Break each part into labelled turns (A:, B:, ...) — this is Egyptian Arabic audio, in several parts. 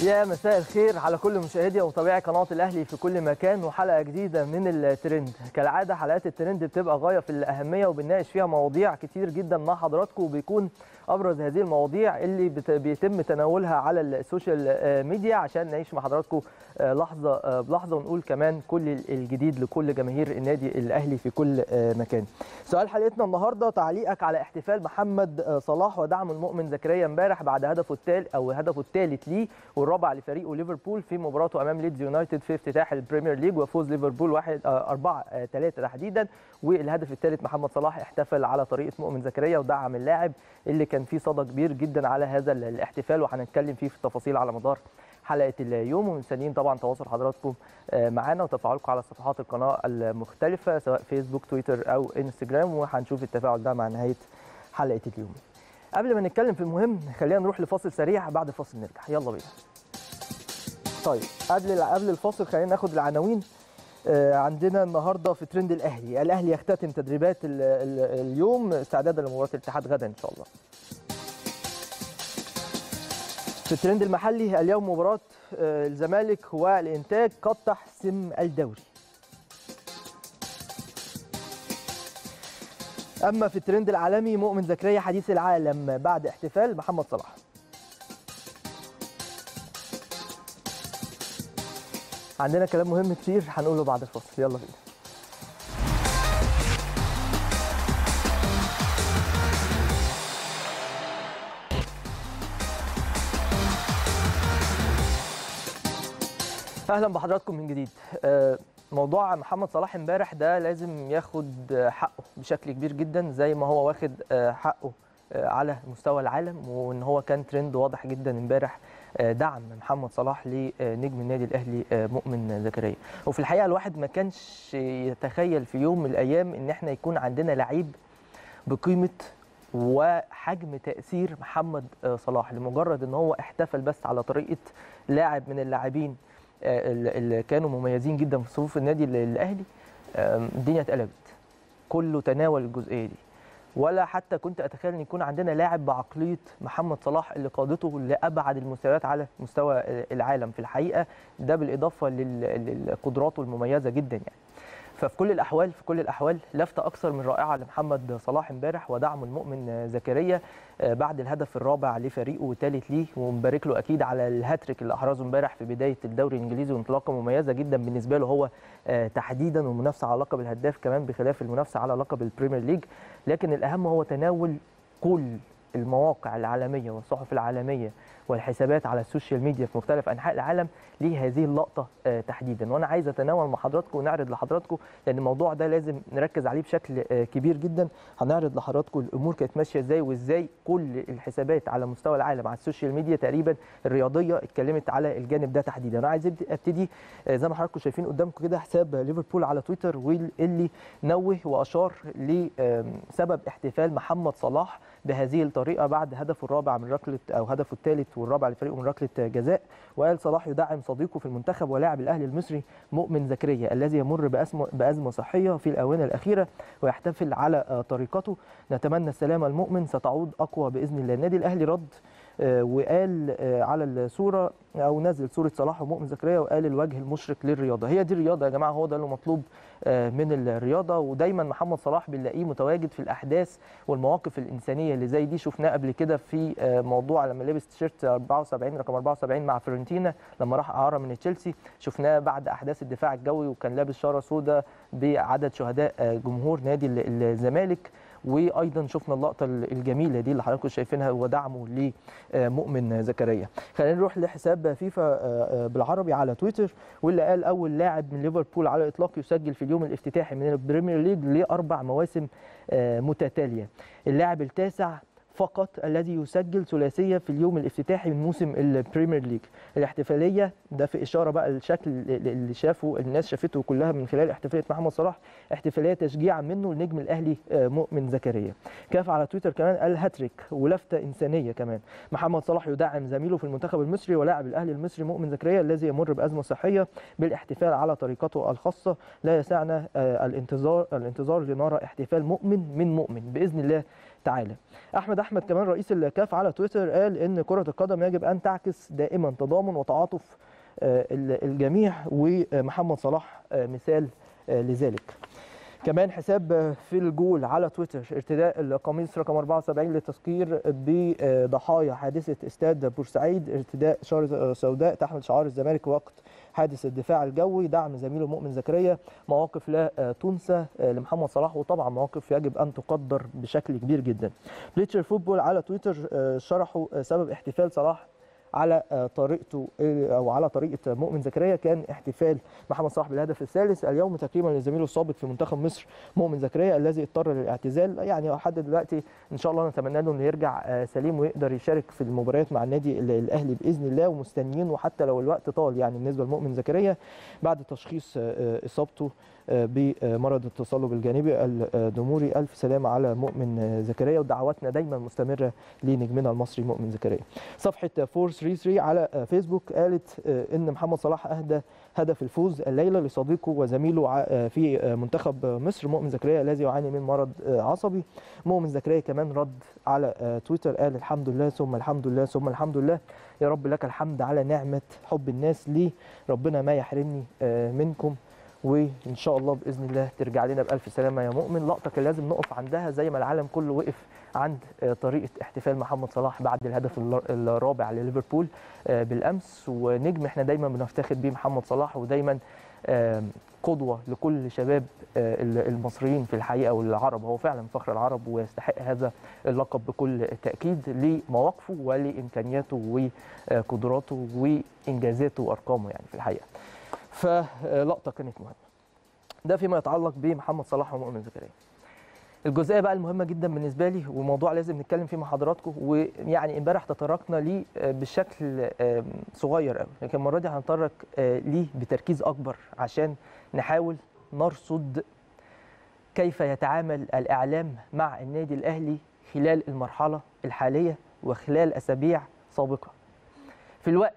A: يا مساء الخير على كل مشاهدي ومتابعي قناه الاهلي في كل مكان وحلقه جديده من الترند كالعاده حلقات الترند بتبقى غايه في الاهميه وبنناقش فيها مواضيع كتير جدا مع حضراتكم وبيكون ابرز هذه المواضيع اللي بت- بيتم تناولها على السوشيال آه، ميديا عشان نعيش مع حضراتكم آه، لحظه آه، بلحظه ونقول كمان كل الجديد لكل جماهير النادي الاهلي في كل آه، مكان. سؤال حلقتنا النهارده تعليقك على احتفال محمد آه، صلاح ودعم المؤمن زكريا امبارح بعد هدفه الثالث او هدفه الثالث ليه والرابع لفريقه ليفربول في مباراته امام ليدز يونايتد في افتتاح البريمير ليج وفوز ليفربول 1 4 3 تحديدا والهدف الثالث محمد صلاح احتفل على طريقه مؤمن زكريا ودعم اللاعب اللي كان فيه صدى كبير جدا على هذا الاحتفال وهنتكلم فيه في التفاصيل على مدار حلقه اليوم ومستنيين طبعا تواصل حضراتكم آه، معانا وتفاعلكم على صفحات القناه المختلفه سواء فيسبوك تويتر او انستجرام وهنشوف التفاعل ده مع نهايه حلقه اليوم. قبل ما نتكلم في المهم خلينا نروح لفاصل سريع بعد الفاصل نرجع يلا بينا. طيب قبل قبل الفاصل خلينا ناخد العناوين آه، عندنا النهارده في ترند الاهلي، الاهلي يختتم تدريبات ال ال اليوم استعدادا لمباراه الاتحاد غدا ان شاء الله. في الترند المحلي اليوم مباراه آه، الزمالك والانتاج قد تحسم الدوري. اما في الترند العالمي مؤمن زكريا حديث العالم بعد احتفال محمد صلاح. عندنا كلام مهم كتير هنقوله بعد الفاصل يلا بينا اهلا بحضراتكم من جديد آه، موضوع محمد صلاح امبارح ده لازم ياخد آه، حقه بشكل كبير جدا زي ما هو واخد آه، حقه آه، على مستوى العالم وان هو كان ترند واضح جدا امبارح آه، دعم محمد صلاح لنجم النادي الاهلي آه، مؤمن زكريا وفي الحقيقه الواحد ما كانش يتخيل في يوم من الايام ان احنا يكون عندنا لعيب بقيمه وحجم تاثير محمد آه، صلاح لمجرد ان هو احتفل بس على طريقه لاعب من اللاعبين آه، اللي اللي كانوا مميزين جدا في صفوف النادي ال- الاهلي آم، الدنيا اتقلبت كله تناول الجزئيه دي ولا حتى كنت اتخيل ان يكون عندنا لاعب بعقليه محمد صلاح اللي قادته لابعد المستويات على مستوى آه، العالم في الحقيقه ده بالاضافه لل- لقدراته المميزه جدا يعني ففي كل الاحوال في كل الاحوال لفته اكثر من رائعه لمحمد صلاح امبارح ودعم المؤمن زكريا آه، بعد الهدف الرابع لفريقه والثالث ليه ومبارك له اكيد على الهاتريك اللي احرزه امبارح في بدايه الدوري الانجليزي وانطلاقه مميزه جدا بالنسبه له هو آه، تحديدا والمنافسه على لقب الهداف كمان بخلاف المنافسه على لقب البريمير ليج لكن الاهم هو تناول كل المواقع العالميه والصحف العالميه والحسابات على السوشيال ميديا في مختلف انحاء العالم لهذه اللقطه آه، تحديدا وانا عايز اتناول مع حضراتكم ونعرض لحضراتكم لان الموضوع ده لازم نركز عليه بشكل آه، كبير جدا هنعرض لحضراتكم الامور كانت ماشيه ازاي وازاي كل الحسابات على مستوى العالم على السوشيال ميديا تقريبا الرياضيه اتكلمت على الجانب ده تحديدا انا عايز أبت- ابتدي آه، زي ما حضراتكم شايفين قدامكم كده حساب ليفربول على تويتر واللي نوه واشار لسبب احتفال محمد صلاح بهذه الطريقه بعد هدفه الرابع من ركله او هدفه الثالث والرابع لفريقه من ركله جزاء وقال صلاح يدعم صديقه في المنتخب ولاعب الاهلي المصري مؤمن زكريا الذي يمر بأزمة, بازمه صحيه في الاونه الاخيره ويحتفل على آه، طريقته نتمنى السلامه المؤمن ستعود اقوى باذن الله النادي الاهلي رد آه، وقال آه، على الصوره او نزل صوره صلاح ومؤمن زكريا وقال الوجه المشرق للرياضه هي دي الرياضه يا جماعه هو ده اللي مطلوب آه، من الرياضه ودايما محمد صلاح بنلاقيه متواجد في الاحداث والمواقف الانسانيه اللي زي دي شفناه قبل كده في آه، موضوع لما لبس تيشيرت 74 رقم 74 مع فيورنتينا لما راح اعاره من تشيلسي شفناه بعد احداث الدفاع الجوي وكان لابس شاره سوداء بعدد شهداء آه، جمهور نادي ال- الزمالك وايضا شفنا اللقطه الجميله دي اللي حضراتكم شايفينها ودعمه لمؤمن زكريا خلينا نروح لحساب فيفا آه، آه، بالعربي على تويتر واللي قال اول لاعب من ليفربول على الاطلاق يسجل في اليوم الافتتاحي من البريمير ليج لاربع مواسم آه، متتاليه اللاعب التاسع فقط الذي يسجل ثلاثيه في اليوم الافتتاحي من موسم البريمير ليج الاحتفاليه ده في اشاره بقى الشكل اللي شافه الناس شافته كلها من خلال احتفاليه محمد صلاح احتفاليه تشجيعا منه لنجم الاهلي آه، مؤمن زكريا كاف على تويتر كمان قال هاتريك ولفته انسانيه كمان محمد صلاح يدعم زميله في المنتخب المصري ولاعب الاهلي المصري مؤمن زكريا الذي يمر بازمه صحيه بالاحتفال على طريقته الخاصه لا يسعنا آه، الانتظار الانتظار لنرى احتفال مؤمن من مؤمن باذن الله تعالى احمد احمد كمان رئيس الكاف على تويتر قال ان كره القدم يجب ان تعكس دائما تضامن وتعاطف آه، ال- الجميع ومحمد صلاح آه، مثال آه، لذلك كمان حساب آه، في الجول على تويتر ارتداء القميص رقم 74 للتذكير بضحايا حادثه استاد بورسعيد ارتداء شارة سوداء تحمل شعار الزمالك وقت حادث الدفاع الجوي دعم زميله مؤمن زكريا مواقف لا آه، تنسى آه، لمحمد صلاح وطبعا مواقف يجب ان تقدر بشكل كبير جدا بليتشر فوتبول على تويتر آه، شرحوا آه، سبب احتفال صلاح على آه، طريقته آه، او على طريقه مؤمن زكريا كان احتفال محمد صلاح بالهدف الثالث اليوم تكريما لزميله السابق في منتخب مصر مؤمن زكريا الذي اضطر للاعتزال يعني لحد دلوقتي ان شاء الله نتمنى له انه يرجع آه، سليم ويقدر يشارك في المباريات مع النادي ال- الاهلي باذن الله ومستنيين وحتى لو الوقت طال يعني بالنسبه لمؤمن زكريا بعد تشخيص آه، آه، اصابته آه، بمرض التصلب الجانبي الدموري الف سلامه على مؤمن آه، زكريا ودعواتنا دايما مستمره لنجمنا المصري مؤمن زكريا صفحه 433 على آه، فيسبوك قالت آه، ان محمد صلاح اهدى هدف الفوز الليله لصديقه وزميله ع- آه، في آه، منتخب مصر مؤمن زكريا الذي يعاني من مرض آه، عصبي مؤمن زكريا كمان رد على آه، تويتر قال الحمد لله ثم الحمد لله ثم الحمد لله يا رب لك الحمد على نعمه حب الناس لي ربنا ما يحرمني آه، منكم وان شاء الله باذن الله ترجع لنا بالف سلامه يا مؤمن لقطه كان لازم نقف عندها زي ما العالم كله وقف عند آه، طريقه احتفال محمد صلاح بعد الهدف الر- الرابع لليفربول آه، بالامس ونجم احنا دايما بنفتخر بيه محمد صلاح ودايما آم، قدوه لكل شباب آه، ال- المصريين في الحقيقه والعرب هو فعلا فخر العرب ويستحق هذا اللقب بكل تاكيد لمواقفه ولامكانياته وقدراته وانجازاته وارقامه يعني في الحقيقه فلقطه كانت مهمه ده فيما يتعلق بمحمد صلاح ومؤمن زكريا الجزئيه بقى المهمه جدا بالنسبه لي وموضوع لازم نتكلم فيه مع حضراتكم ويعني امبارح تطرقنا ليه آه، بشكل آه، صغير قوي لكن المره دي هنتطرق آه، ليه بتركيز اكبر عشان نحاول نرصد كيف يتعامل الاعلام مع النادي الاهلي خلال المرحله الحاليه وخلال اسابيع سابقه في الوقت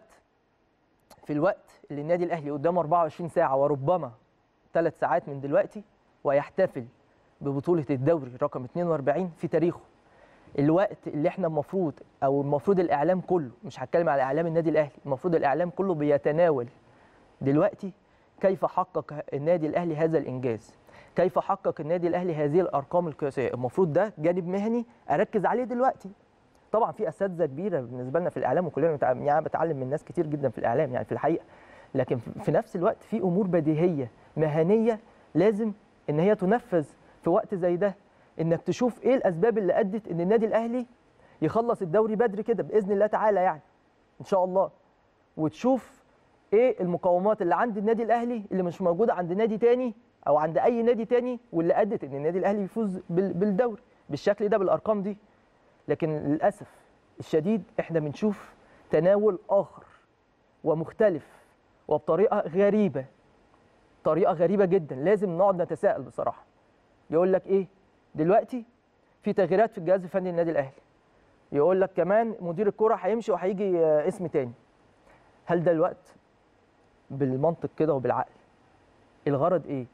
A: في الوقت اللي النادي الاهلي قدامه 24 ساعه وربما ثلاث ساعات من دلوقتي ويحتفل ببطوله الدوري رقم 42 في تاريخه الوقت اللي احنا المفروض او المفروض الاعلام كله مش هتكلم على اعلام النادي الاهلي المفروض الاعلام كله بيتناول دلوقتي كيف حقق النادي الاهلي هذا الانجاز كيف حقق النادي الاهلي هذه الارقام القياسيه المفروض ده جانب مهني اركز عليه دلوقتي طبعا في اساتذه كبيره بالنسبه لنا في الاعلام وكلنا متع- يعني أنا بتعلم من ناس كتير جدا في الاعلام يعني في الحقيقه لكن في نفس الوقت في امور بديهيه مهنيه لازم ان هي تنفذ في وقت زي ده انك تشوف ايه الاسباب اللي ادت ان النادي الاهلي يخلص الدوري بدري كده باذن الله تعالى يعني ان شاء الله وتشوف ايه المقومات اللي عند النادي الاهلي اللي مش موجوده عند نادي تاني او عند اي نادي تاني واللي ادت ان النادي الاهلي يفوز بال- بالدوري بالشكل ده بالارقام دي لكن للاسف الشديد احنا بنشوف تناول اخر ومختلف وبطريقه غريبه طريقه غريبه جدا لازم نقعد نتساءل بصراحه يقول لك ايه دلوقتي في تغييرات في الجهاز الفني للنادي الاهلي يقول لك كمان مدير الكره هيمشي وهيجي آه، اسم تاني هل ده الوقت بالمنطق كده وبالعقل الغرض ايه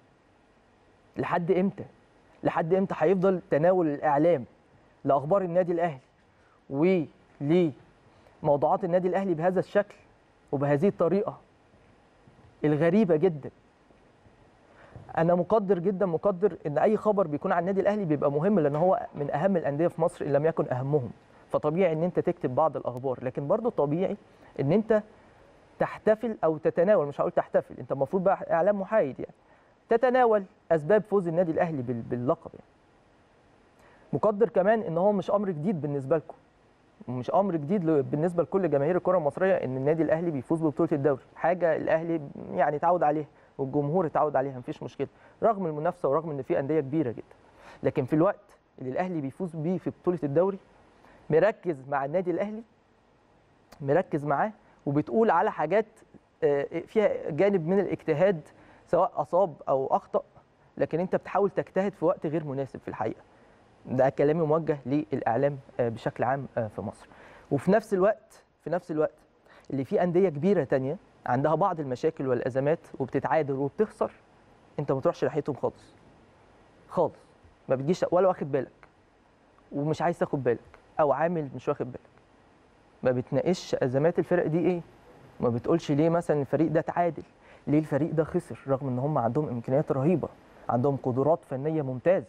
A: لحد امتى لحد امتى هيفضل تناول الاعلام لاخبار النادي الاهلي ولموضوعات النادي الاهلي بهذا الشكل وبهذه الطريقه الغريبه جدا انا مقدر جدا مقدر ان اي خبر بيكون عن النادي الاهلي بيبقى مهم لان هو من اهم الانديه في مصر ان لم يكن اهمهم فطبيعي ان انت تكتب بعض الاخبار لكن برضه طبيعي ان انت تحتفل او تتناول مش هقول تحتفل انت المفروض بقى اعلام محايد يعني تتناول اسباب فوز النادي الاهلي بال- باللقب يعني مقدر كمان ان هو مش امر جديد بالنسبه لكم ومش امر جديد ل- بالنسبه لكل جماهير الكره المصريه ان النادي الاهلي بيفوز ببطوله الدوري حاجه الاهلي يعني اتعود عليها والجمهور اتعود عليها مفيش مشكله رغم المنافسه ورغم ان في انديه كبيره جدا لكن في الوقت اللي الاهلي بيفوز بيه في بطوله الدوري مركز مع النادي الاهلي مركز معاه وبتقول على حاجات آه، فيها جانب من الاجتهاد سواء اصاب او اخطا لكن انت بتحاول تجتهد في وقت غير مناسب في الحقيقه ده كلامي موجه للاعلام آه، بشكل عام آه، في مصر وفي نفس الوقت في نفس الوقت اللي في انديه كبيره تانية عندها بعض المشاكل والازمات وبتتعادل وبتخسر انت ما تروحش ناحيتهم خالص خالص ما بتجيش ولا واخد بالك ومش عايز تاخد بالك او عامل مش واخد بالك ما بتناقش ازمات الفرق دي ايه ما بتقولش ليه مثلا الفريق ده تعادل ليه الفريق ده خسر رغم ان هم عندهم امكانيات رهيبه عندهم قدرات فنيه ممتازه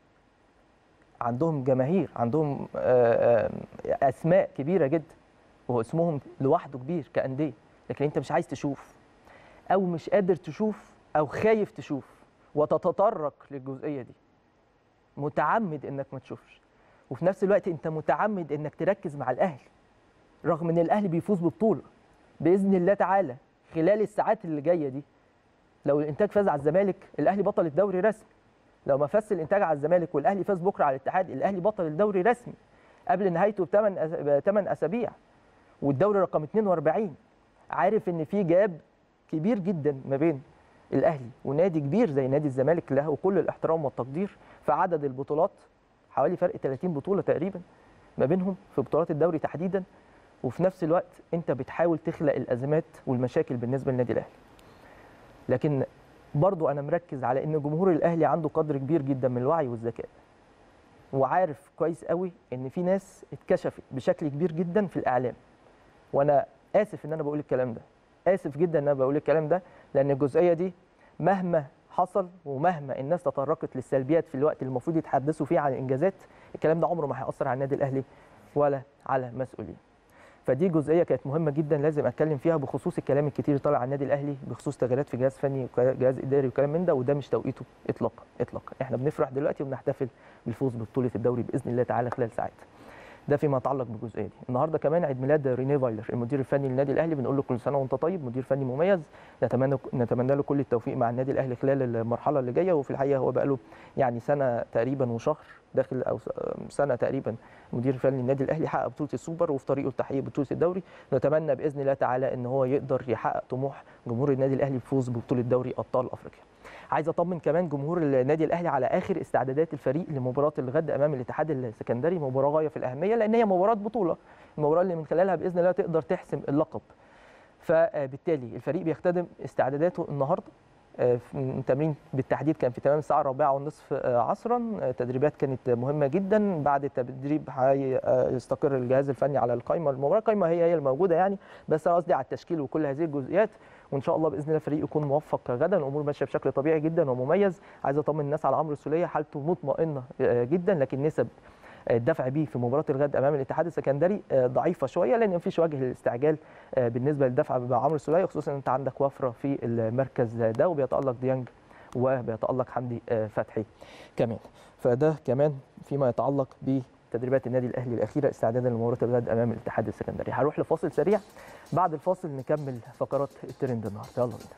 A: عندهم جماهير عندهم آه، آه، اسماء كبيره جدا وهو اسمهم لوحده كبير كانديه لكن انت مش عايز تشوف او مش قادر تشوف او خايف تشوف وتتطرق للجزئيه دي متعمد انك ما تشوفش وفي نفس الوقت انت متعمد انك تركز مع الاهلي رغم ان الاهلي بيفوز ببطوله باذن الله تعالى خلال الساعات اللي جايه دي لو الانتاج فاز على الزمالك الاهلي بطل الدوري رسمي لو ما فاز الانتاج على الزمالك والاهلي فاز بكره على الاتحاد الاهلي بطل الدوري رسمي قبل نهايته بثمان ثمان اسابيع والدوري رقم 42 عارف ان في جاب كبير جدا ما بين الاهلي ونادي كبير زي نادي الزمالك له كل الاحترام والتقدير في عدد البطولات حوالي فرق 30 بطوله تقريبا ما بينهم في بطولات الدوري تحديدا وفي نفس الوقت انت بتحاول تخلق الازمات والمشاكل بالنسبه للنادي الاهلي لكن برضو انا مركز على ان جمهور الاهلي عنده قدر كبير جدا من الوعي والذكاء وعارف كويس قوي ان في ناس اتكشفت بشكل كبير جدا في الاعلام وانا اسف ان انا بقول الكلام ده اسف جدا ان انا بقول الكلام ده لان الجزئيه دي مهما حصل ومهما الناس تطرقت للسلبيات في الوقت اللي المفروض يتحدثوا فيه عن الانجازات الكلام ده عمره ما هياثر على النادي الاهلي ولا على مسؤولين فدي جزئيه كانت مهمه جدا لازم اتكلم فيها بخصوص الكلام الكتير اللي طالع على النادي الاهلي بخصوص تغييرات في جهاز فني وجهاز اداري وكلام من ده وده مش توقيته اطلاقا اطلاقا احنا بنفرح دلوقتي وبنحتفل بالفوز ببطوله الدوري باذن الله تعالى خلال ساعات ده فيما يتعلق بالجزئيه دي النهارده كمان عيد ميلاد رينيه فايلر المدير الفني للنادي الاهلي بنقول له كل سنه وانت طيب مدير فني مميز نتمنى نتمنى له كل التوفيق مع النادي الاهلي خلال المرحله اللي جايه وفي الحقيقه هو بقى له يعني سنه تقريبا وشهر داخل او سنه تقريبا مدير فني النادي الاهلي حقق بطوله السوبر وفي طريقه لتحقيق بطوله الدوري نتمنى باذن الله تعالى ان هو يقدر يحقق طموح جمهور النادي الاهلي بفوز ببطوله دوري ابطال افريقيا عايز اطمن كمان جمهور النادي الاهلي على اخر استعدادات الفريق لمباراه الغد امام الاتحاد السكندري مباراه غايه في الاهميه لان هي مباراه بطوله المباراه اللي من خلالها باذن الله تقدر تحسم اللقب فبالتالي الفريق بيختدم استعداداته النهارده التمرين بالتحديد كان في تمام الساعه الرابعة ونصف عصرا تدريبات كانت مهمه جدا بعد التدريب هيستقر الجهاز الفني على القائمه المباراه القائمه هي هي الموجوده يعني بس انا قصدي على التشكيل وكل هذه الجزئيات وان شاء الله باذن الله الفريق يكون موفق غدا الامور ماشيه بشكل طبيعي جدا ومميز عايز اطمن الناس على عمرو السوليه حالته مطمئنه جدا لكن نسب الدفع بيه في مباراه الغد امام الاتحاد السكندري ضعيفه شويه لان مفيش وجه للاستعجال بالنسبه للدفع بعمرو السوليه خصوصا ان انت عندك وفره في المركز ده وبيتالق ديانج وبيتالق حمدي فتحي كمان فده كمان فيما يتعلق ب تدريبات النادي الاهلي الاخيره استعدادا لمباراه الغد امام الاتحاد السكندري هروح لفاصل سريع بعد الفاصل نكمل فقرات الترند النهارده يلا بينا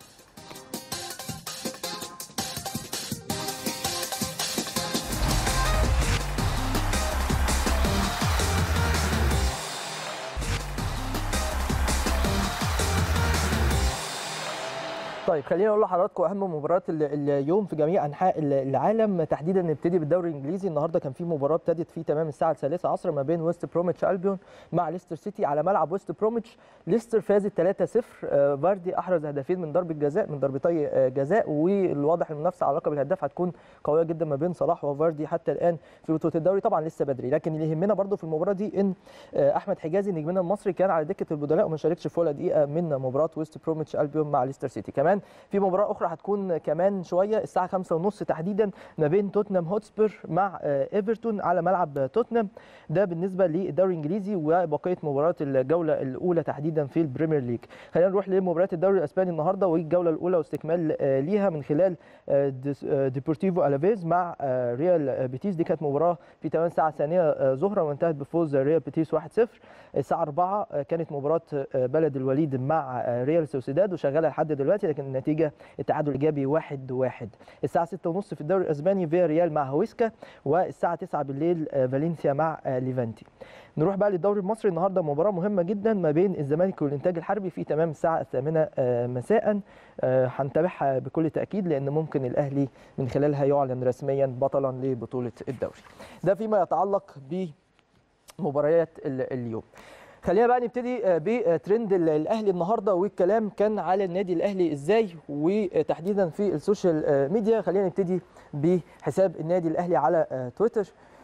A: طيب خليني اقول لحضراتكم اهم مباريات اليوم في جميع انحاء العالم تحديدا نبتدي بالدوري الانجليزي النهارده كان في مباراه ابتدت في تمام الساعه الثالثة عصرا ما بين ويست بروميتش البيون مع ليستر سيتي على ملعب ويست بروميتش ليستر فازت 3-0 فاردي احرز هدفين من ضربه جزاء من ضربتي جزاء والواضح المنافسه على لقب الهداف هتكون قويه جدا ما بين صلاح وفاردي حتى الان في بطوله الدوري طبعا لسه بدري لكن اللي يهمنا برده في المباراه دي ان احمد حجازي نجمنا المصري كان على دكه البدلاء وما شاركش في ولا دقيقه من مباراه ويست بروميتش البيون مع ليستر سيتي كمان في مباراه اخرى هتكون كمان شويه الساعه 5:30 تحديدا ما بين توتنهام هوتسبير مع ايفرتون على ملعب توتنهام ده بالنسبه للدوري الانجليزي وبقيه مباريات الجوله الاولى تحديدا في البريمير ليج خلينا نروح لمباريات الدوري الاسباني النهارده والجوله الاولى واستكمال ليها من خلال ديبورتيفو الافيز مع ريال بيتيس دي كانت مباراه في 8 ساعه ثانيه ظهرا وانتهت بفوز ريال بيتيس 1-0 الساعه 4 كانت مباراه بلد الوليد مع ريال سوسيداد وشغاله لحد دلوقتي لكن النتيجه التعادل ايجابي 1-1 واحد واحد. الساعه 6:30 في الدوري الاسباني فيا ريال مع هويسكا والساعه 9 بالليل فالنسيا مع ليفانتي نروح بقى للدوري المصري النهارده مباراه مهمه جدا ما بين الزمالك والانتاج الحربي في تمام الساعه الثامنه مساء هنتابعها بكل تاكيد لان ممكن الاهلي من خلالها يعلن رسميا بطلا لبطوله الدوري ده فيما يتعلق بمباريات اليوم خلينا بقى نبتدي بترند الاهلي النهارده والكلام كان على النادي الاهلي ازاي وتحديدا في السوشيال ميديا خلينا نبتدي بحساب النادي الاهلي على تويتر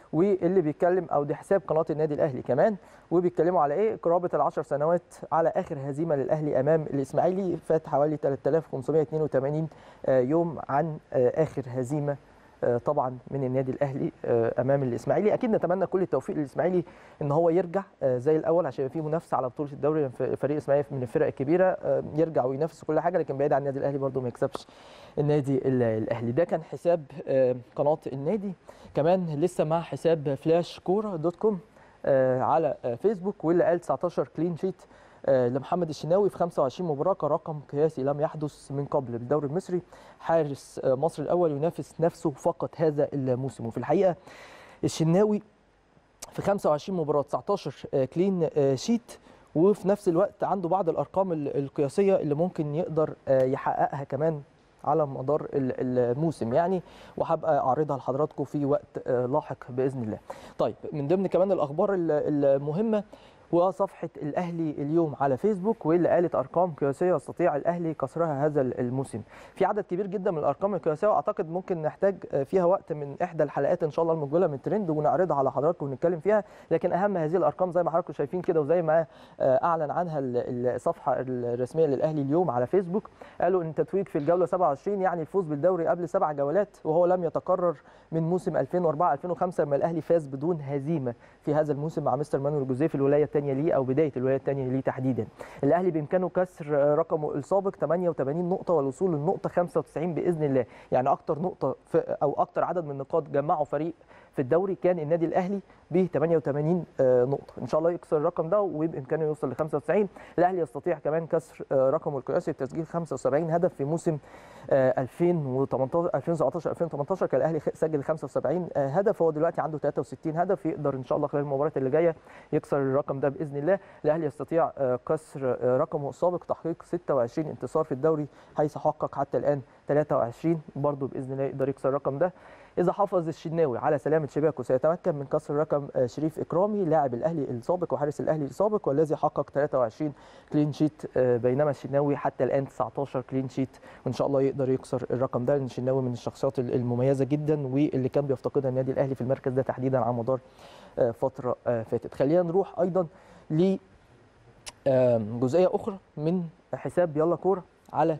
A: واللي بيتكلم او دي حساب قناه النادي الاهلي كمان وبيتكلموا على ايه قرابه العشر سنوات على اخر هزيمه للاهلي امام الاسماعيلي فات حوالي 3582 يوم عن اخر هزيمه طبعا من النادي الاهلي امام الاسماعيلي اكيد نتمنى كل التوفيق للاسماعيلي ان هو يرجع زي الاول عشان في منافسه على بطوله الدوري فريق الاسماعيلي من الفرق الكبيره يرجع وينافس كل حاجه لكن بعيد عن النادي الاهلي برده ما يكسبش النادي الاهلي ده كان حساب قناه النادي كمان لسه مع حساب فلاش كوره دوت كوم على فيسبوك واللي قال 19 كلين شيت لمحمد الشناوي في 25 مباراه كرقم قياسي لم يحدث من قبل بالدوري المصري حارس مصر الاول ينافس نفسه فقط هذا الموسم وفي الحقيقه الشناوي في 25 مباراه 19 كلين شيت وفي نفس الوقت عنده بعض الارقام القياسيه اللي ممكن يقدر يحققها كمان على مدار الموسم يعني وهبقى اعرضها لحضراتكم في وقت لاحق باذن الله. طيب من ضمن كمان الاخبار المهمه وصفحه الاهلي اليوم على فيسبوك واللي قالت ارقام قياسيه يستطيع الاهلي كسرها هذا الموسم. في عدد كبير جدا من الارقام القياسيه واعتقد ممكن نحتاج فيها وقت من احدى الحلقات ان شاء الله المقبله من ترند ونعرضها على حضراتكم ونتكلم فيها، لكن اهم هذه الارقام زي ما حضراتكم شايفين كده وزي ما اعلن عنها الصفحه الرسميه للاهلي اليوم على فيسبوك قالوا ان التتويج في الجوله 27 يعني الفوز بالدوري قبل سبع جولات وهو لم يتكرر من موسم 2004 2005 لما الاهلي فاز بدون هزيمه في هذا الموسم مع مستر مانويل جوزيه في الولايه الثانيه ليه او بدايه الولايه الثانيه ليه تحديدا. الاهلي بامكانه كسر رقمه السابق 88 نقطه والوصول للنقطه 95 باذن الله، يعني اكثر نقطه او اكثر عدد من النقاط جمعوا فريق في الدوري كان النادي الاهلي ب 88 نقطه ان شاء الله يكسر الرقم ده وبامكانه يوصل ل 95 الاهلي يستطيع كمان كسر رقمه القياسي بتسجيل 75 هدف في موسم 2018 2017 2018 كان الاهلي سجل 75 هدف هو دلوقتي عنده 63 هدف يقدر ان شاء الله خلال المباريات اللي جايه يكسر الرقم ده باذن الله الاهلي يستطيع كسر رقمه السابق تحقيق 26 انتصار في الدوري حيث حقق حتى الان 23 برضه باذن الله يقدر يكسر الرقم ده اذا حافظ الشناوي على سلامه شباكه سيتمكن من كسر رقم شريف اكرامي لاعب الاهلي السابق وحارس الاهلي السابق والذي حقق 23 كلين شيت بينما الشناوي حتى الان 19 كلين شيت وان شاء الله يقدر يكسر الرقم ده لان الشناوي من الشخصيات المميزه جدا واللي كان بيفتقدها النادي الاهلي في المركز ده تحديدا على مدار فتره فاتت خلينا نروح ايضا ل جزئيه اخرى من حساب يلا كوره على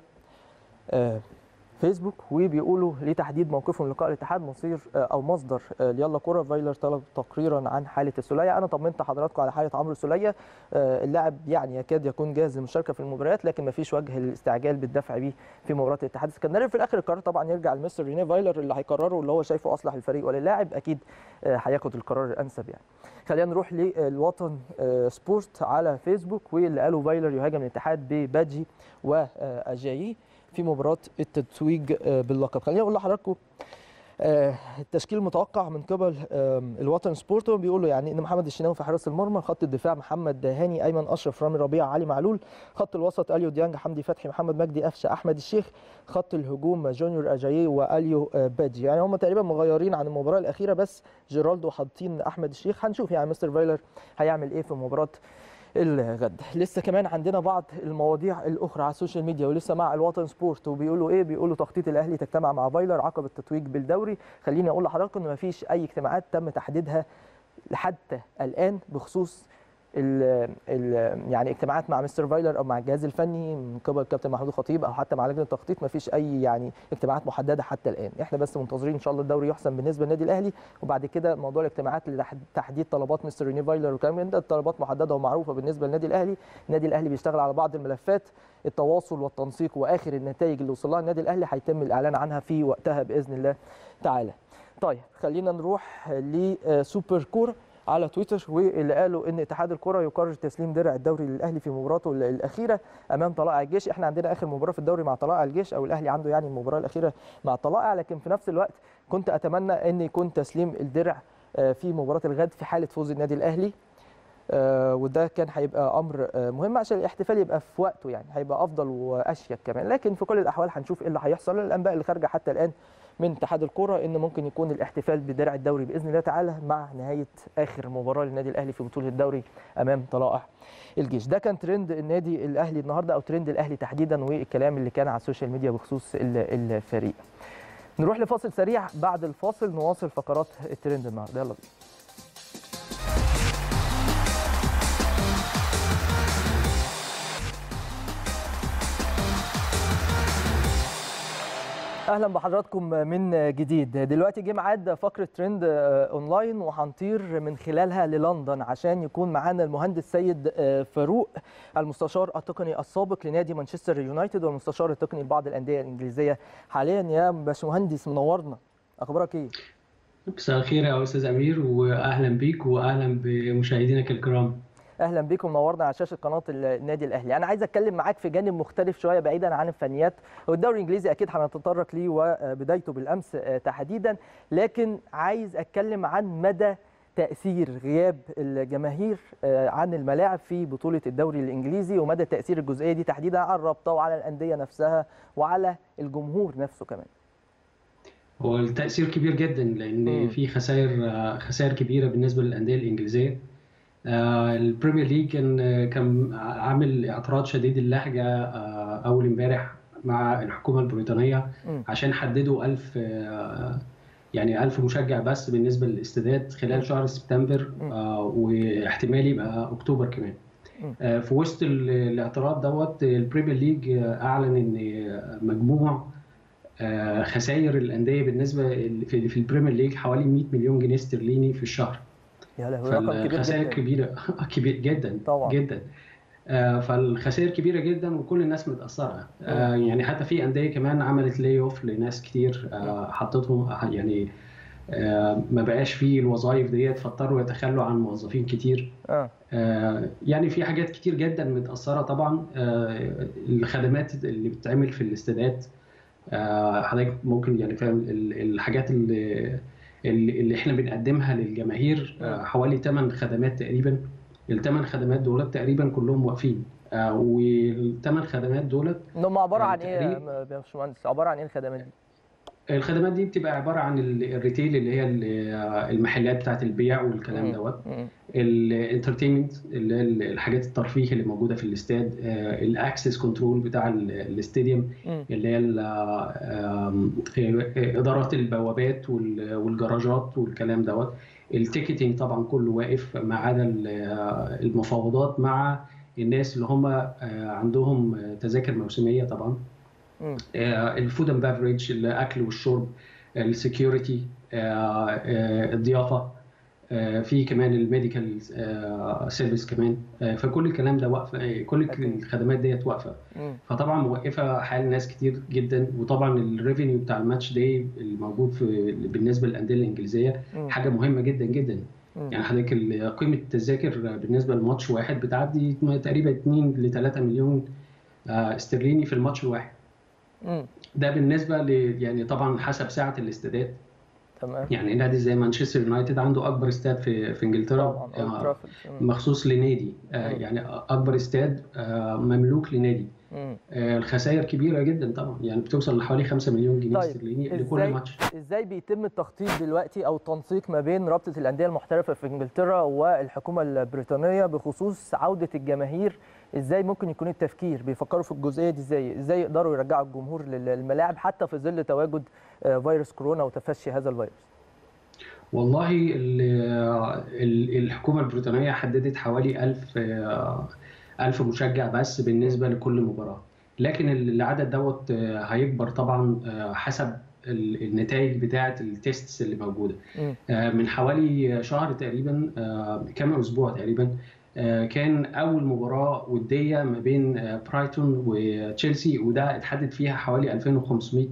A: فيسبوك وبيقولوا لتحديد موقفهم لقاء الاتحاد مصير او مصدر يلا كوره فايلر طلب تقريرا عن حاله السوليه انا طمنت حضراتكم على حاله عمرو السوليه اللاعب يعني يكاد يكون جاهز للمشاركه في المباريات لكن ما فيش وجه للاستعجال بالدفع بيه في مباراه الاتحاد السكندري في الاخر القرار طبعا يرجع لمستر ريني فايلر اللي هيقرره اللي هو شايفه اصلح للفريق وللاعب اكيد هياخد القرار الانسب يعني خلينا نروح للوطن سبورت على فيسبوك واللي قالوا فايلر يهاجم الاتحاد بباجي واجايي في مباراه التتويج باللقب خليني اقول لحضراتكم التشكيل المتوقع من قبل الوطن سبورت بيقولوا يعني ان محمد الشناوي في حراسه المرمى خط الدفاع محمد هاني ايمن اشرف رامي ربيع علي معلول خط الوسط اليو ديانج حمدي فتحي محمد مجدي قفشه احمد الشيخ خط الهجوم جونيور اجاييه واليو بادجي يعني هم تقريبا مغيرين عن المباراه الاخيره بس جيرالدو حاطين احمد الشيخ هنشوف يعني مستر فايلر هيعمل ايه في مباراه الغد لسه كمان عندنا بعض المواضيع الاخرى على السوشيال ميديا ولسه مع الوطن سبورت وبيقولوا ايه بيقولوا تخطيط الاهلي تجتمع مع فايلر عقب التتويج بالدوري خليني اقول لحضراتكم ان مفيش اي اجتماعات تم تحديدها حتى الان بخصوص ال ال يعني اجتماعات مع مستر فايلر او مع الجهاز الفني من قبل كابتن محمود الخطيب او حتى مع لجنه التخطيط ما فيش اي يعني اجتماعات محدده حتى الان احنا بس منتظرين ان شاء الله الدوري يحسم بالنسبه للنادي الاهلي وبعد كده موضوع الاجتماعات لتحديد طلبات مستر ريني فايلر والكلام من ده الطلبات محدده ومعروفه بالنسبه للنادي الاهلي النادي الاهلي بيشتغل على بعض الملفات التواصل والتنسيق واخر النتائج اللي وصل لها النادي الاهلي هيتم الاعلان عنها في وقتها باذن الله تعالى طيب خلينا نروح لسوبر كوره على تويتر واللي قالوا ان اتحاد الكره يقرر تسليم درع الدوري للاهلي في مباراته الاخيره امام طلائع الجيش احنا عندنا اخر مباراه في الدوري مع طلائع الجيش او الاهلي عنده يعني المباراه الاخيره مع طلائع لكن في نفس الوقت كنت اتمنى ان يكون تسليم الدرع في مباراه الغد في حاله فوز النادي الاهلي وده كان هيبقى امر مهم عشان الاحتفال يبقى في وقته يعني هيبقى افضل واشيك كمان لكن في كل الاحوال هنشوف ايه اللي هيحصل الانباء اللي خارجه حتى الان من اتحاد الكره ان ممكن يكون الاحتفال بدرع الدوري باذن الله تعالى مع نهايه اخر مباراه للنادي الاهلي في بطوله الدوري امام طلائع الجيش ده كان ترند النادي الاهلي النهارده او ترند الاهلي تحديدا والكلام اللي كان على السوشيال ميديا بخصوص الفريق نروح لفاصل سريع بعد الفاصل نواصل فقرات الترند النهارده يلا بينا اهلا بحضراتكم من جديد دلوقتي جه ميعاد فقره ترند اونلاين وهنطير من خلالها للندن عشان يكون معانا المهندس سيد فاروق المستشار التقني السابق لنادي مانشستر يونايتد والمستشار التقني لبعض الانديه الانجليزيه حاليا يا باشمهندس منورنا اخبارك ايه
B: مساء الخير يا استاذ امير واهلا بيك واهلا بمشاهدينك الكرام
A: اهلا بيكم منورنا على شاشه قناه النادي الاهلي انا عايز اتكلم معاك في جانب مختلف شويه بعيدا عن الفنيات والدوري الانجليزي اكيد هنتطرق ليه وبدايته بالامس تحديدا لكن عايز اتكلم عن مدى تاثير غياب الجماهير عن الملاعب في بطوله الدوري الانجليزي ومدى تاثير الجزئيه دي تحديدا على الرابطه وعلى الانديه نفسها وعلى الجمهور نفسه كمان
B: هو التاثير كبير جدا لان في خسائر خسائر كبيره بالنسبه للانديه الانجليزيه البريمير ليج كان كان عامل اعتراض شديد اللهجه اول امبارح مع الحكومه البريطانيه عشان حددوا 1000 يعني 1000 مشجع بس بالنسبه للاستادات خلال شهر سبتمبر واحتمال يبقى اكتوبر كمان في وسط الاعتراض دوت البريمير ليج اعلن ان مجموع خسائر الانديه بالنسبه في البريمير ليج حوالي 100 مليون جنيه استرليني في الشهر
A: يا لهوي رقم كبير
B: خسائر كبيره كبير جدا
A: طبعا
B: جدا آه فالخسائر كبيره جدا وكل الناس متاثره آه يعني حتى في انديه كمان عملت لاي اوف لناس كتير آه حطتهم يعني آه ما بقاش فيه الوظائف ديت فاضطروا يتخلوا عن موظفين كتير
A: آه.
B: آه يعني في حاجات كتير جدا متاثره طبعا آه الخدمات اللي بتتعمل في الاستادات آه حضرتك ممكن يعني فاهم الحاجات اللي اللي احنا بنقدمها للجماهير حوالي 8 خدمات تقريبا الثمان خدمات دولت تقريبا كلهم واقفين والثمان خدمات دولت
A: هم عباره عن ايه يا باشمهندس عباره عن ايه الخدمات دي
B: الخدمات دي بتبقى عباره عن الريتيل اللي هي المحلات بتاعت البيع والكلام دوت الانترتينمنت اللي هي الحاجات الترفيه اللي موجوده في الاستاد الاكسس كنترول بتاع الاستاديوم اللي هي اداره البوابات والجراجات والكلام دوت التيكتنج طبعا كله واقف ما عدا المفاوضات مع الناس اللي هم عندهم تذاكر موسميه طبعا الفود اند بافريج الاكل والشرب السكيورتي الضيافه في كمان الميديكال سيرفيس كمان فكل الكلام ده واقفه كل الخدمات ديت واقفه فطبعا موقفه حال ناس كتير جدا وطبعا الريفينيو بتاع الماتش داي الموجود في بالنسبه للانديه الانجليزيه حاجه مهمه جدا جدا يعني حضرتك قيمه التذاكر بالنسبه لماتش واحد بتعدي تقريبا 2 ل 3 مليون استرليني في الماتش الواحد ده بالنسبه ل يعني طبعا حسب سعه الاستادات
A: تمام
B: يعني نادي زي مانشستر يونايتد عنده اكبر استاد في في انجلترا
A: طبعا
B: مخصوص لنادي يعني اكبر استاد مملوك لنادي الخسائر كبيره جدا طبعا يعني بتوصل لحوالي 5 مليون جنيه
A: طيب.
B: استرليني لكل ماتش
A: ازاي بيتم التخطيط دلوقتي او التنسيق ما بين رابطه الانديه المحترفه في انجلترا والحكومه البريطانيه بخصوص عوده الجماهير ازاي ممكن يكون التفكير بيفكروا في الجزئيه دي ازاي ازاي يقدروا يرجعوا الجمهور للملاعب حتى في ظل تواجد فيروس كورونا وتفشي هذا الفيروس
B: والله الحكومه البريطانيه حددت حوالي 1000 1000 مشجع بس بالنسبه لكل مباراه لكن العدد دوت هيكبر طبعا حسب النتائج بتاعه التيستس اللي موجوده من حوالي شهر تقريبا كام اسبوع تقريبا كان اول مباراه وديه ما بين برايتون وتشيلسي وده اتحدد فيها حوالي 2500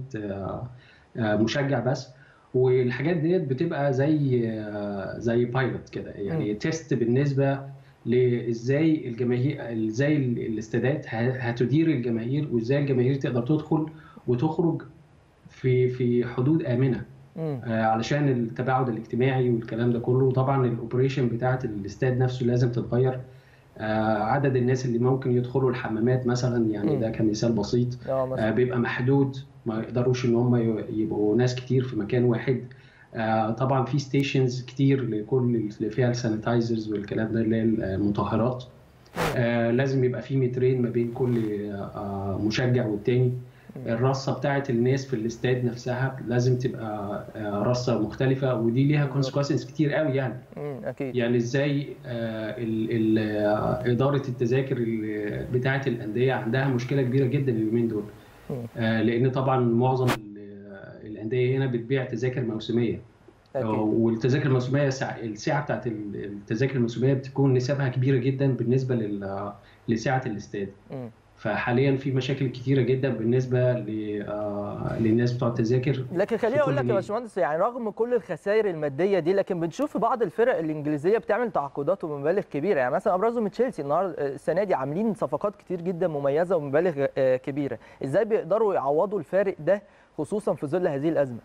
B: مشجع بس والحاجات ديت بتبقى زي زي بايلوت كده يعني تيست بالنسبه لازاي الجماهير ازاي الاستادات هتدير الجماهير وازاي الجماهير تقدر تدخل وتخرج في في حدود امنه آه علشان التباعد الاجتماعي والكلام ده كله وطبعا الاوبريشن بتاعه الاستاد نفسه لازم تتغير آه عدد الناس اللي ممكن يدخلوا الحمامات مثلا يعني ده كمثال بسيط آه بيبقى محدود ما يقدروش ان هم يبقوا ناس كتير في مكان واحد آه طبعا في ستيشنز كتير لكل اللي فيها السانيتايزرز والكلام ده اللي هي المطهرات آه لازم يبقى في مترين ما بين كل آه مشجع والتاني الرصه بتاعت الناس في الاستاد نفسها لازم تبقى آه، رصه مختلفه ودي ليها كونسيكونسز كتير قوي يعني
A: مم، اكيد
B: يعني ازاي آه، ال- ال- آه، اداره التذاكر ال- بتاعه الانديه عندها مشكله كبيره جدا اليومين دول
A: مم.
B: آه، لان طبعا معظم ال- آه، الانديه هنا بتبيع تذاكر موسميه
A: اكيد
B: والتذاكر الموسميه سع- السعه بتاعت ال- التذاكر الموسميه بتكون نسبها كبيره جدا بالنسبه لل- لسعه الاستاد
A: مم.
B: فحاليا في مشاكل كتيره جدا بالنسبه ل- آه، للناس بتوع التذاكر
A: لكن خليني
B: في
A: اقول
B: كل
A: لك يا
B: نادي.
A: باشمهندس يعني رغم كل الخسائر الماديه دي لكن بنشوف في بعض الفرق الانجليزيه بتعمل تعاقدات ومبالغ كبيره يعني مثلا ابرزهم تشيلسي النهارده السنه دي عاملين صفقات كتير جدا مميزه ومبالغ آه، كبيره ازاي بيقدروا يعوضوا الفارق ده خصوصا في ظل هذه الازمه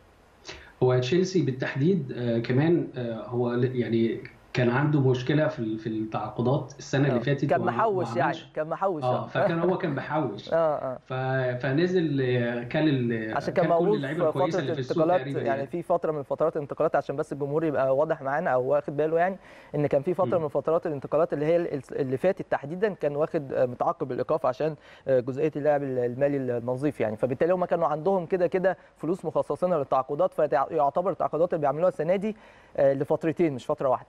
B: هو تشيلسي بالتحديد آه، كمان آه، هو ل- يعني كان عنده مشكله في ال- في التعاقدات السنه اللي
A: آه.
B: فاتت
A: كان
B: وما-
A: محوش
B: ما
A: يعني
B: عملش-
A: كان محوش
B: اه فكان هو كان بحوش
A: اه اه
B: ف- فنزل آه، كان ال-
A: عشان كان
B: كل
A: موجود
B: اللعيبه
A: في
B: الكويسه
A: فتره
B: اللي في السوق
A: انتقالات
B: تقريبا
A: يعني في فتره من فترات الانتقالات عشان بس الجمهور يبقى واضح معانا او واخد باله يعني ان كان في فتره
B: م.
A: من فترات الانتقالات اللي هي اللي فاتت تحديدا كان واخد متعاقب بالايقاف عشان جزئيه اللاعب المالي النظيف يعني فبالتالي هم كانوا عندهم كده كده فلوس مخصصينها للتعاقدات فيعتبر التعاقدات اللي بيعملوها السنه دي آه، لفترتين مش فتره واحده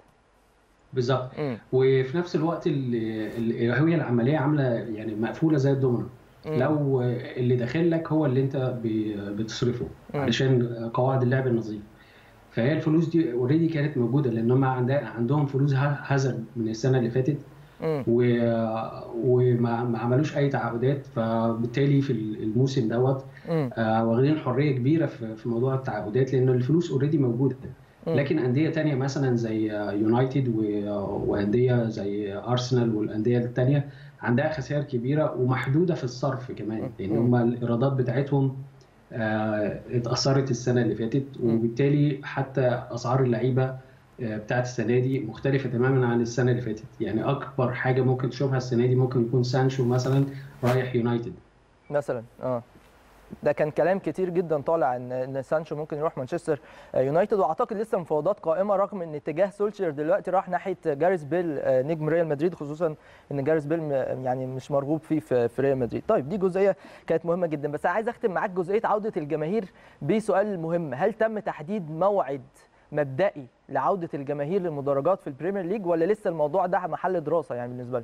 B: بالظبط
A: مم.
B: وفي نفس الوقت ال- ال- هي العمليه عامله يعني مقفوله زي الدومنه
A: مم.
B: لو اللي داخل لك هو اللي انت ب- بتصرفه
A: مم.
B: علشان قواعد اللعب النظيف فهي الفلوس دي اوريدي كانت موجوده لان هم عندها- عندهم فلوس ه- هزل من السنه اللي فاتت
A: مم.
B: و- وما ما عملوش اي تعاقدات فبالتالي في الموسم دوت
A: مم.
B: آه، واخدين حريه كبيره في في موضوع التعاقدات لان الفلوس اوريدي موجوده
A: مم.
B: لكن انديه تانية مثلا زي يونايتد و- وانديه زي ارسنال والانديه التانية عندها خسائر كبيره ومحدوده في الصرف كمان لان
A: مم.
B: هم الايرادات بتاعتهم آه، اتاثرت السنه اللي فاتت
A: مم.
B: وبالتالي حتى اسعار اللعيبه آه، بتاعت السنه دي مختلفه تماما عن السنه اللي فاتت يعني اكبر حاجه ممكن تشوفها السنه دي ممكن يكون سانشو مثلا رايح يونايتد
A: مثلا اه ده كان كلام كتير جدا طالع ان ان سانشو ممكن يروح مانشستر يونايتد واعتقد لسه مفاوضات قائمه رغم ان اتجاه سولشير دلوقتي راح ناحيه جاريس بيل آه، نجم ريال مدريد خصوصا ان جاريس بيل م- يعني مش مرغوب فيه في في ريال مدريد طيب دي جزئيه كانت مهمه جدا بس عايز اختم معاك جزئيه عوده الجماهير بسؤال مهم هل تم تحديد موعد مبدئي لعوده الجماهير للمدرجات في البريمير ليج ولا لسه الموضوع ده محل دراسه يعني بالنسبه لك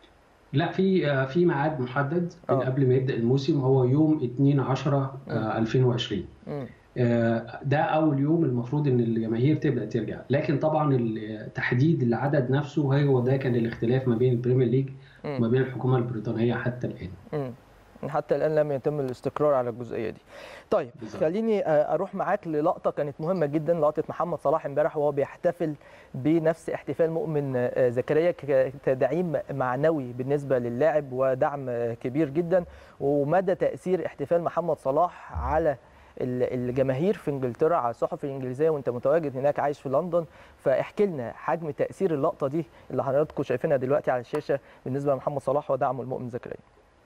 B: لا في آه، في ميعاد محدد من
A: آه.
B: قبل ما يبدا الموسم هو يوم 2 10 آه، 2020
A: مم.
B: آه، ده اول يوم المفروض ان الجماهير تبدا ترجع لكن طبعا ال- تحديد العدد نفسه هو ده كان الاختلاف ما بين البريمير ليج
A: مم.
B: وما بين الحكومه البريطانيه حتى الان
A: مم. حتى الان لم يتم الاستقرار على الجزئيه دي. طيب
B: بالظبط.
A: خليني آه، اروح معاك للقطه كانت مهمه جدا لقطه محمد صلاح امبارح وهو بيحتفل بنفس احتفال مؤمن آه، زكريا كتدعيم معنوي بالنسبه للاعب ودعم آه، كبير جدا ومدى تاثير احتفال محمد صلاح على ال- الجماهير في انجلترا على الصحف الانجليزيه وانت متواجد هناك عايش في لندن فاحكي لنا حجم تاثير اللقطه دي اللي حضراتكم شايفينها دلوقتي على الشاشه بالنسبه لمحمد صلاح ودعمه المؤمن زكريا.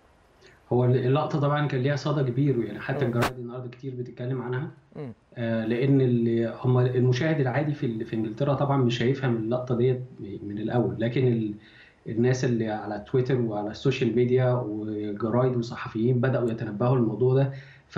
B: هو اللقطه طبعا كان ليها صدى كبير يعني حتى
A: مم.
B: الجرايد النهارده كتير بتتكلم عنها
A: مم.
B: آه، لان ال- هم المشاهد العادي في ال- في انجلترا طبعا مش هيفهم اللقطه ديت من الاول لكن ال- الناس اللي على تويتر وعلى السوشيال ميديا وجرايد وصحفيين بداوا يتنبهوا الموضوع ده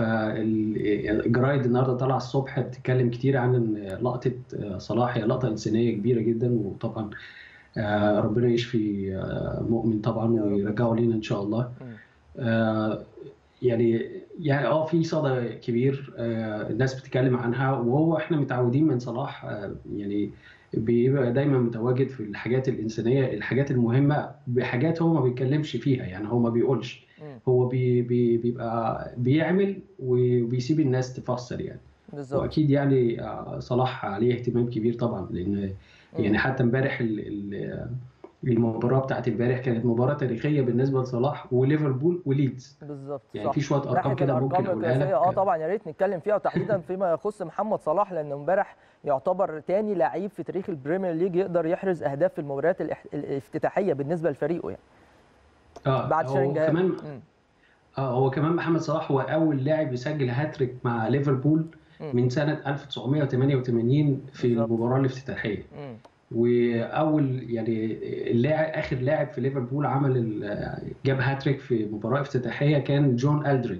B: فالجرايد النهارده طالعه الصبح بتتكلم كتير عن ان لقطه آه، صلاح هي لقطه انسانيه كبيره جدا وطبعا آه، ربنا يشفي آه، مؤمن طبعا
A: يا رب.
B: ويرجعه لينا ان شاء الله
A: مم.
B: آه، يعني يعني اه في صدى كبير آه، الناس بتتكلم عنها وهو احنا متعودين من صلاح آه، يعني بيبقى دايما متواجد في الحاجات الإنسانية الحاجات المهمة بحاجات هو ما بيتكلمش فيها يعني هو ما بيقولش
A: مم.
B: هو بي بي بيبقى بيعمل وبيسيب الناس تفسر يعني
A: بالظبط
B: واكيد يعني آه، صلاح عليه اهتمام كبير طبعا لان يعني حتى امبارح ال- ال- المباراه بتاعت امبارح كانت مباراه تاريخيه بالنسبه لصلاح وليفربول وليدز
A: بالظبط
B: يعني
A: صح
B: في شويه ارقام
A: ناحيه
B: كده ممكن
A: الارقام
B: اقولها
A: القياسيه اه
B: لك
A: طبعا يا ريت نتكلم فيها وتحديدا فيما يخص محمد صلاح لانه امبارح يعتبر تاني لعيب في تاريخ البريمير ليج يقدر يحرز اهداف في المباريات الاح- الافتتاحيه بالنسبه لفريقه يعني
B: اه
A: بعد
B: هو
A: شيرينجهام
B: كمان
A: مم.
B: اه هو كمان محمد صلاح هو اول لاعب يسجل هاتريك مع ليفربول
A: مم.
B: من سنه 1988 في
A: بالظبط.
B: المباراه الافتتاحيه
A: مم.
B: واول يعني اللاعب اخر لاعب في ليفربول عمل ال- جاب هاتريك في مباراه افتتاحيه كان جون الدريدج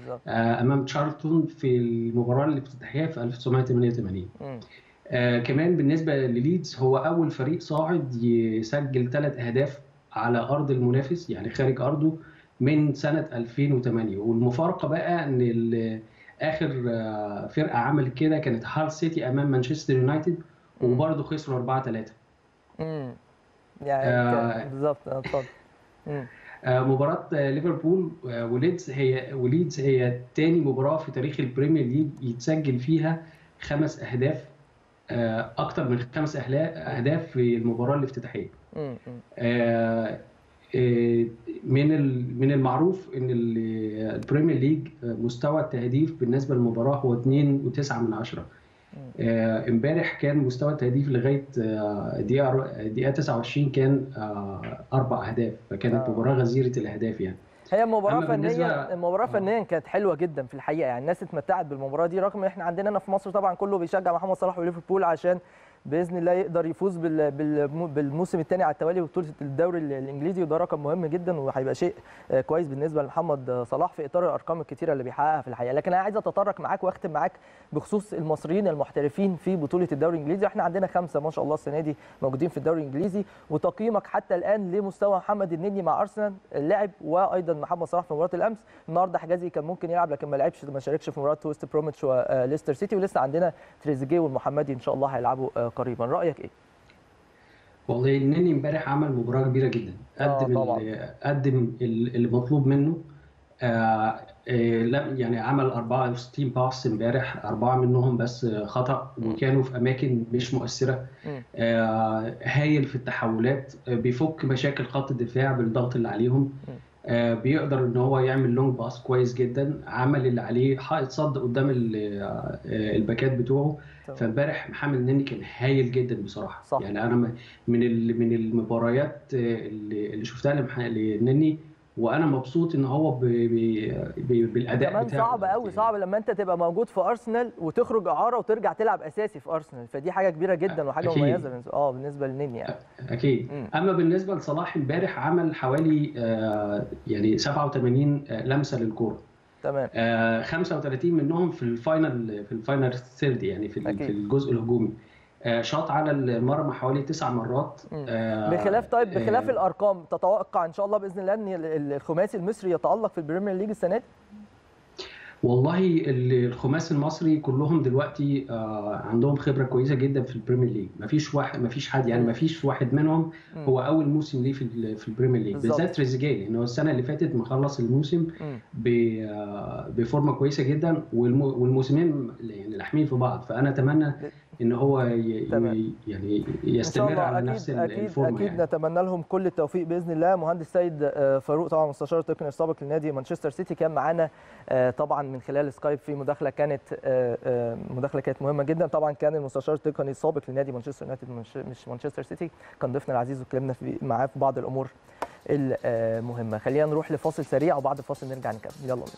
A: بالظبط
B: آه، امام تشارلتون في المباراه الافتتاحيه في 1988
A: مم.
B: آه كمان بالنسبه لليدز هو اول فريق صاعد يسجل ثلاث اهداف على ارض المنافس يعني خارج ارضه من سنه 2008 والمفارقه بقى ان ال- اخر آه، فرقه عملت كده كانت هال سيتي امام مانشستر يونايتد
A: مم.
B: وبرضه خسروا 4 3
A: مم. يعني
B: آه.
A: ك- بالظبط آه، اتفضل مم.
B: آه، مباراة آه، ليفربول آه، وليدز هي وليدز هي تاني مباراة في تاريخ البريمير ليج يتسجل فيها خمس أهداف آه، أكتر من خمس أهلا- أهداف في المباراة الافتتاحية.
A: مم. مم.
B: آه، آه، من ال- من المعروف إن ال- البريمير ليج آه، مستوى التهديف بالنسبة للمباراة هو 2.9 من عشرة. آه، امبارح كان مستوى التهديف لغايه آه، دقيقه دقيقه 29 كان آه، اربع اهداف فكانت
A: آه.
B: مباراه غزيره الاهداف يعني
A: هي مباراة
B: أما بالنسبة-
A: فنيا المباراة
B: آه.
A: فنيا كانت حلوة جدا في الحقيقة يعني الناس اتمتعت بالمباراة دي رغم ان احنا عندنا هنا في مصر طبعا كله بيشجع محمد صلاح وليفربول عشان باذن الله يقدر يفوز بال- بال- بالموسم الثاني على التوالي ببطولة الدوري ال- الانجليزي وده رقم مهم جدا وهيبقى شيء آه، كويس بالنسبة لمحمد صلاح في اطار الارقام الكتيرة اللي بيحققها في الحقيقة لكن انا عايز اتطرق معاك واختم معاك بخصوص المصريين المحترفين في بطولة الدوري الانجليزي احنا عندنا خمسة ما شاء الله السنة دي موجودين في الدوري الانجليزي وتقييمك حتى الان لمستوى محمد النني مع ارسنال اللاعب وايضا محمد صلاح في مباراه الامس النهارده حجازي كان ممكن يلعب لكن ما لعبش ما شاركش في مباراه ويست بروميتش وليستر سيتي ولسه عندنا تريزيجيه والمحمدي ان شاء الله هيلعبوا آه، قريبا رايك ايه
B: والله النني امبارح عمل مباراه كبيره جدا
A: آه،
B: قدم
A: طبعاً.
B: ال- قدم ال- اللي مطلوب منه آه، آه، لا يعني عمل 64 باس امبارح اربعه منهم بس خطا وكانوا في اماكن مش مؤثره
A: مم.
B: آه، هايل في التحولات آه، بيفك مشاكل خط الدفاع بالضغط اللي عليهم آه، بيقدر ان هو يعمل لونج باس كويس جدا عمل اللي عليه حائط صد قدام ال- آه، الباكات بتوعه
A: تمام.
B: فامبارح محمد النني كان هايل جدا بصراحه
A: صح.
B: يعني انا م- من ال- من المباريات آه، اللي اللي شفتها لمح- للنني وانا مبسوط ان هو ب- ب- ب- بالاداء
A: كمان
B: بتاعه
A: صعب قوي
B: يعني.
A: صعب لما انت تبقى موجود في ارسنال وتخرج اعاره وترجع تلعب اساسي في ارسنال فدي حاجه كبيره جدا وحاجه
B: أكيد.
A: مميزه بالنسبه اه بالنسبه للنني يعني
B: اكيد
A: مم.
B: اما بالنسبه لصلاح امبارح عمل حوالي آه، يعني 87 آه، لمسه للكوره
A: تمام
B: آه، 35 منهم في الفاينل في الفاينل ثيرد يعني في
A: أكيد.
B: في الجزء الهجومي آه، شاط على المرمى حوالي تسع مرات
A: مم.
B: آه،
A: بخلاف طيب بخلاف
B: آه،
A: الارقام تتوقع ان شاء الله باذن الله ان ال- الخماسي المصري يتالق في البريمير ليج السنه دي
B: والله ال- الخماس المصري كلهم دلوقتي آه، عندهم خبره كويسه جدا في البريمير ليج مفيش واحد مفيش حد يعني
A: مم.
B: مفيش واحد منهم
A: مم.
B: هو اول موسم ليه في ال- في البريمير ليج
A: بالظبط.
B: بالذات تريزيجيه لان هو السنه اللي فاتت مخلص الموسم
A: مم.
B: ب- آه، بفورمه كويسه جدا والمو- والموسمين يعني لاحمين في بعض فانا اتمنى ان هو ي-
A: تمام.
B: ي- يعني
A: ان شاء
B: يستمر
A: الله
B: على
A: اكيد
B: نفس ال-
A: اكيد
B: الفورمه
A: اكيد
B: يعني.
A: نتمنى لهم كل التوفيق باذن الله مهندس سيد آه، فاروق طبعا مستشار التقني السابق لنادي مانشستر سيتي كان معانا آه، طبعا من خلال سكايب في مداخله كانت آه، آه، مداخله كانت مهمه جدا طبعا كان المستشار التقني السابق لنادي مانشستر يونايتد مش- مش مانشستر سيتي كان ضيفنا العزيز واتكلمنا في- معاه في بعض الامور المهمه خلينا نروح لفاصل سريع وبعد الفاصل نرجع نكمل يلا بينا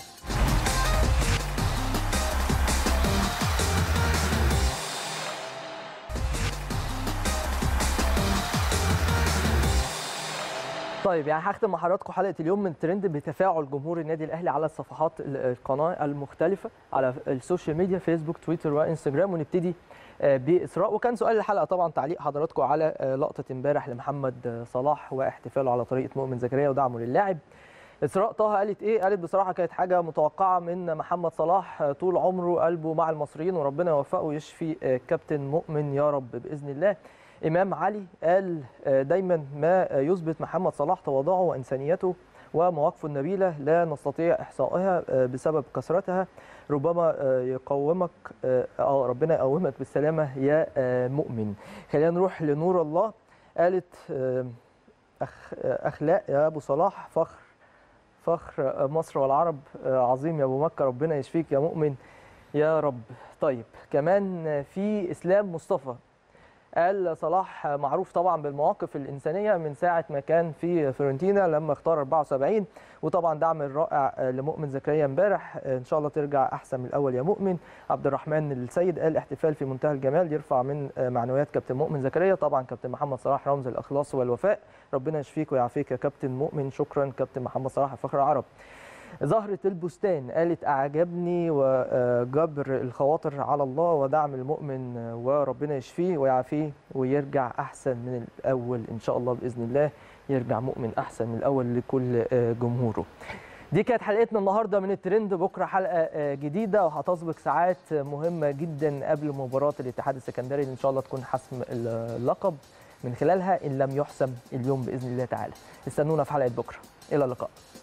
A: طيب يعني هختم مع حضراتكم حلقه اليوم من ترند بتفاعل جمهور النادي الاهلي على صفحات ال- القناه المختلفه على السوشيال ميديا فيسبوك تويتر وانستجرام ونبتدي آه، باسراء وكان سؤال الحلقه طبعا تعليق حضراتكم على آه، لقطه امبارح لمحمد آه، صلاح واحتفاله على طريقه مؤمن زكريا ودعمه للاعب اسراء طه قالت ايه قالت بصراحه كانت حاجه متوقعه من محمد صلاح آه، طول عمره قلبه مع المصريين وربنا يوفقه ويشفي آه، كابتن مؤمن يا رب باذن الله امام علي قال آه، دايما ما آه، يثبت محمد صلاح تواضعه وانسانيته ومواقفه النبيله لا نستطيع احصائها آه، بسبب كثرتها ربما آه، يقومك اه آه، ربنا يقومك بالسلامه يا آه، مؤمن خلينا نروح لنور الله قالت آه، أخ آه، اخلاق يا ابو صلاح فخر فخر مصر والعرب آه، عظيم يا ابو مكه ربنا يشفيك يا مؤمن يا رب طيب كمان في اسلام مصطفى قال صلاح معروف طبعا بالمواقف الانسانيه من ساعه ما كان في فيورنتينا لما اختار 74 وطبعا دعم الرائع لمؤمن زكريا امبارح ان شاء الله ترجع احسن من الاول يا مؤمن عبد الرحمن السيد قال احتفال في منتهى الجمال يرفع من معنويات كابتن مؤمن زكريا طبعا كابتن محمد صلاح رمز الاخلاص والوفاء ربنا يشفيك ويعافيك يا كابتن مؤمن شكرا كابتن محمد صلاح فخر عرب زهرة البستان قالت أعجبني وجبر الخواطر على الله ودعم المؤمن وربنا يشفيه ويعافيه ويرجع أحسن من الأول إن شاء الله بإذن الله يرجع مؤمن أحسن من الأول لكل جمهوره دي كانت حلقتنا النهارده من الترند بكره حلقه جديده وهتسبق ساعات مهمه جدا قبل مباراه الاتحاد السكندري اللي ان شاء الله تكون حسم اللقب من خلالها ان لم يحسم اليوم باذن الله تعالى استنونا في حلقه بكره الى اللقاء